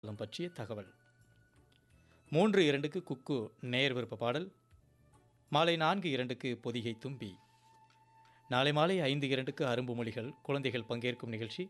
அதம் பற்றிய தகவல் மூன்று இரண்டுக்கு குக்கு நேர் விருப்ப பாடல் மாலை நான்கு இரண்டுக்கு பொதிகை தும்பி நாளை மாலை ஐந்து இரண்டுக்கு அரும்பு மொழிகள் குழந்தைகள் பங்கேற்கும் நிகழ்ச்சி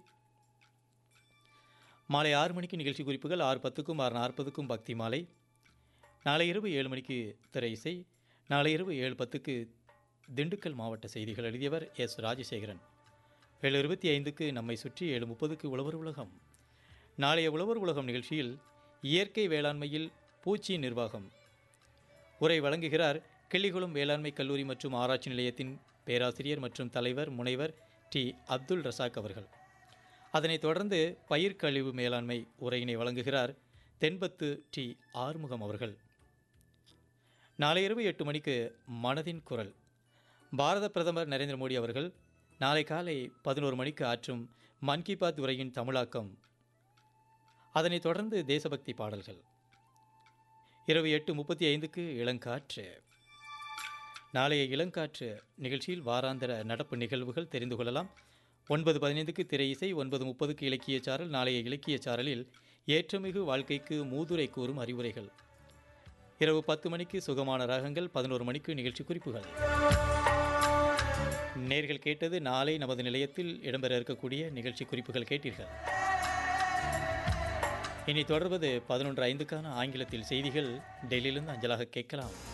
மாலை ஆறு மணிக்கு நிகழ்ச்சி குறிப்புகள் ஆறு பத்துக்கும் ஆறு நாற்பதுக்கும் பக்தி மாலை நாளை இரவு ஏழு மணிக்கு திரை இசை நாளை இரவு ஏழு பத்துக்கு திண்டுக்கல் மாவட்ட செய்திகள் எழுதியவர் எஸ் ராஜசேகரன் ஏழு இருபத்தி ஐந்துக்கு நம்மை சுற்றி ஏழு முப்பதுக்கு உழவர் உலகம் நாளைய உழவர் உலகம் நிகழ்ச்சியில் இயற்கை வேளாண்மையில் பூச்சி நிர்வாகம் உரை வழங்குகிறார் கிள்ளிகுளம் வேளாண்மை கல்லூரி மற்றும் ஆராய்ச்சி நிலையத்தின் பேராசிரியர் மற்றும் தலைவர் முனைவர் டி அப்துல் ரசாக் அவர்கள் அதனைத் தொடர்ந்து பயிர் கழிவு மேலாண்மை உரையினை வழங்குகிறார் தென்பத்து டி ஆறுமுகம் அவர்கள் நாளை இரவு எட்டு மணிக்கு மனதின் குரல் பாரத பிரதமர் நரேந்திர மோடி அவர்கள் நாளை காலை பதினோரு மணிக்கு ஆற்றும் மன் கி பாத் உரையின் தமிழாக்கம் அதனைத் தொடர்ந்து தேசபக்தி பாடல்கள் இரவு எட்டு முப்பத்தி ஐந்துக்கு இளங்காற்று நாளைய இளங்காற்று நிகழ்ச்சியில் வாராந்திர நடப்பு நிகழ்வுகள் தெரிந்து கொள்ளலாம் ஒன்பது பதினைந்துக்கு திரை இசை ஒன்பது முப்பதுக்கு இலக்கிய சாரல் நாளைய இலக்கிய சாரலில் ஏற்றமிகு வாழ்க்கைக்கு மூதுரை கூறும் அறிவுரைகள் இரவு பத்து மணிக்கு சுகமான ராகங்கள் பதினோரு மணிக்கு நிகழ்ச்சி குறிப்புகள் நேர்கள் கேட்டது நாளை நமது நிலையத்தில் இடம்பெற இருக்கக்கூடிய நிகழ்ச்சி குறிப்புகள் கேட்டீர்கள் இனி தொடர்வது பதினொன்று ஐந்துக்கான ஆங்கிலத்தில் செய்திகள் டெல்லியிலிருந்து அஞ்சலாக கேட்கலாம்